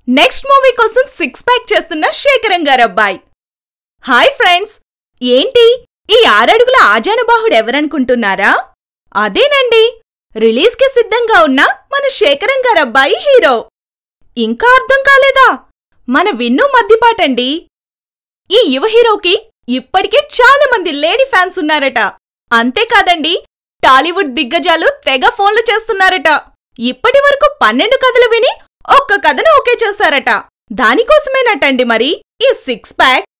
next movie కోసం six pack చేస్తున్న Shekharam గారబ్బాయ్ hi friends ఏంటి ఈ ఆరడుగుల ఆజానుబాహుడు ఎవరనుకుంటున్నారా అదేనండి రిలీజ్కి సిద్ధంగా ఉన్న మన శేఖరం గారబ్బాయి హీరో ఇంకా అర్థం కాలేదా మన విన్ను మద్దిపాటండి ఈ యువ హీరోకి ఇప్పటికే చాలా మంది లేడీ ఫ్యాన్స్ ఉన్నారట అంతేకాదండి టాలీవుడ్ దిగ్గజాలు తెగ ఫోన్లు చేస్తున్నారట ఇప్పటి వరకు పన్నెండు కథలు విని ఒక్క కథను ఓకే చేశారట దానికోసమేనటండి మరి ఈ సిక్స్ ప్యాక్